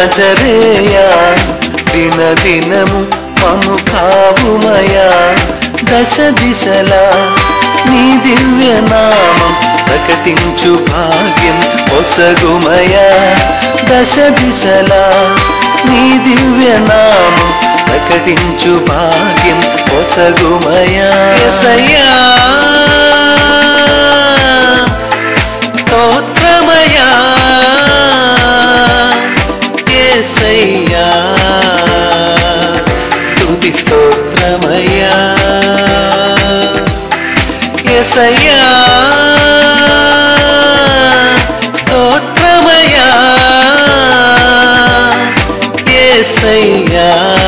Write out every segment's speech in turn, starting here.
నజరేయా దిన దినము మము కావుమయా దశ దిశలా నీ దివ్య నామం ప్రకటించు భాగ్యం ఒసగుమయా దశ దిశలా నీ దివ్య నామం ప్రకటించు భాగ్యం ఒసగుమయా ఎసయ్యా స్తోత్రమయా ఏసయ్యా స్తుతి స్తోత్రమయ్యా ఏసయ్యా స్తోత్రమయ్యా ఏసయ్యా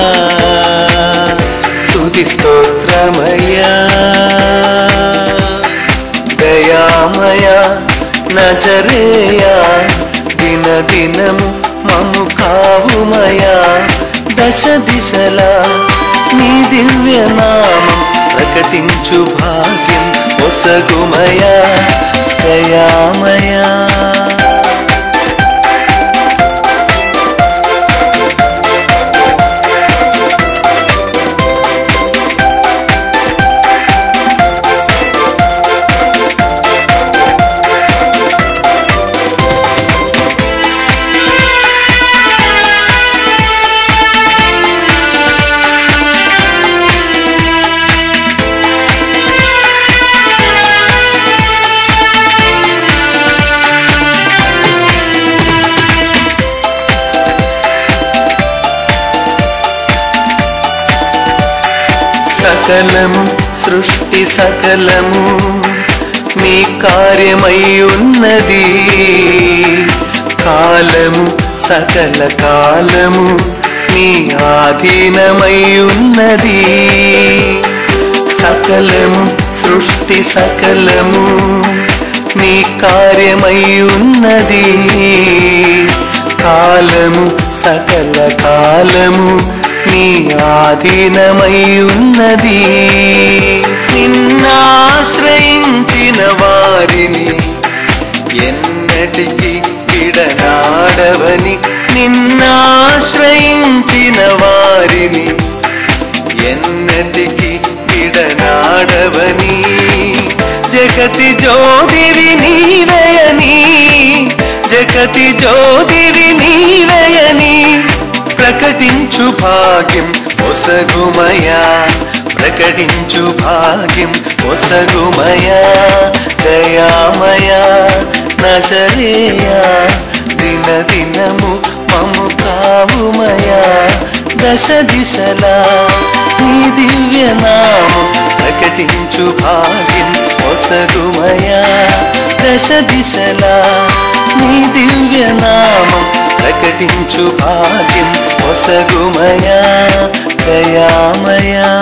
స్తుతి స్తోత్రమయ్యా దయామయ నజరేయా దిన దినము మము కావుమయా దశ దిశలా నీ దివ్య నామం ప్రకటించు భాగ్యం ఒసగుమయా దయామయా సకలము సృష్టి సకలము నీ కార్యమై ఉన్నది కాలము సకల కాలము నీ ఆధీనమై ఉన్నది సకలము సృష్టి సకలము నీ కార్యమై ఉన్నది కాలము సకల కాలము నీ ఆధీనమై ఉన్నది నిన్నాశ్రయించిన వారిని ఎన్నటికి విడనాడవని నిన్నాశ్రయించిన వారిని ఎన్నటికి విడనాడవని జగతి జ్యోతివి నీవయని జగతి జ్యోతివి నీవయని ప్రకటించు భాగ్యం ఒసగుమయా ప్రకటించు భాగ్యం ఒసగుమయా దయామయా నజరేయా దిన దినము మము కావుమయా దశ దిశలా నీ దివ్య నామం ప్రకటించు భాగ్యం ఒసగుమయా దశ దిశలా నీ దివ్య నామం ప్రకటించు భాగ్యం ఒసగుమయా దయామయా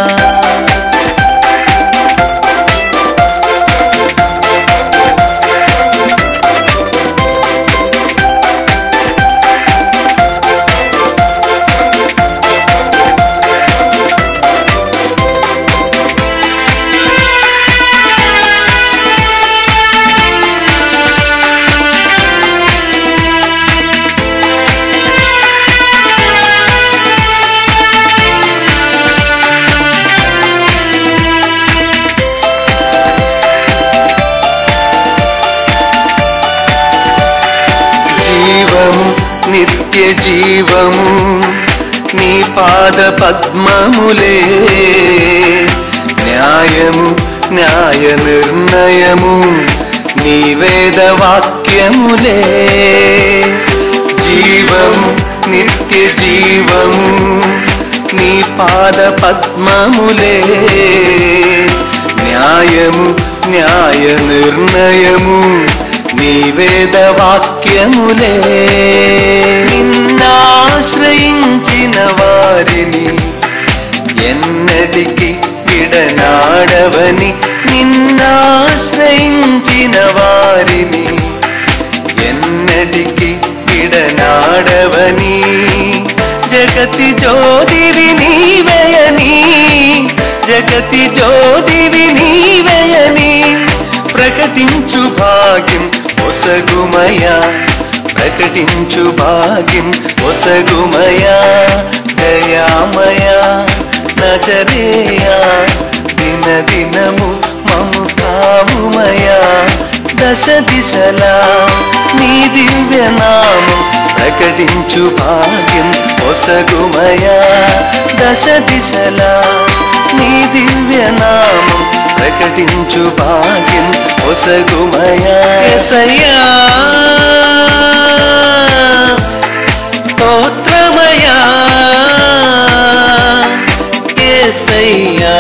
జీవము నిత్య జీవము నీ పాద పద్మములే న్యాయము న్యాయ నిర్ణయము నీ వేద వాక్యములే జీవము నిత్య జీవము నీ పాద పద్మములే న్యాయము న్యాయ నిర్ణయము నీ వేద వాక్యములే నిన్నాశ్రయించిన వారిని ఎన్నటికి విడనాడవని నిన్నాశ్రయించిన వారిని ఎన్నటికి విడనాడవని జగతి జ్యోతివి నీవయని జగతి జ్యోతివి నీవయని ప్రకటించు భాగ్యం ఒసగుమయా ప్రకటించు భాగ్యం ఒసగుమయా దయామయా నజరేయా దిన దినము మము కావుమయా దశ దిశలా నీ దివ్య నామం ప్రకటించు భాగ్యం ఒసగుమయా దశ దిశలా నీ దివ్య నామం ప్రకటించు భాగ్యం ఒసగుమయా ఎసయ్యా స్తోత్రమయా ఏసయ్యా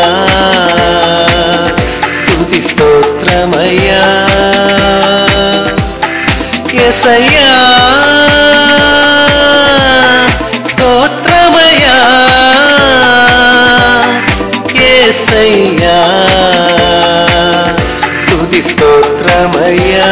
స్తుతి స్తోత్రమయ్యా ఏసయ్యా స్తోత్రమయ్యా ఏసయ్యా స్తుతి స్తోత్రమయ్యా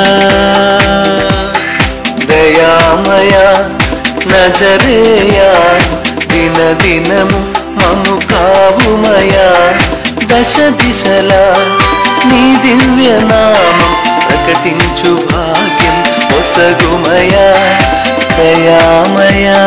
దయామయా నజరేయా దిన దినము మము కావుమయా దశ దిశలా నీ దివ్య నామం ప్రకటించు భాగ్యం ఒసగుమయా దయామయా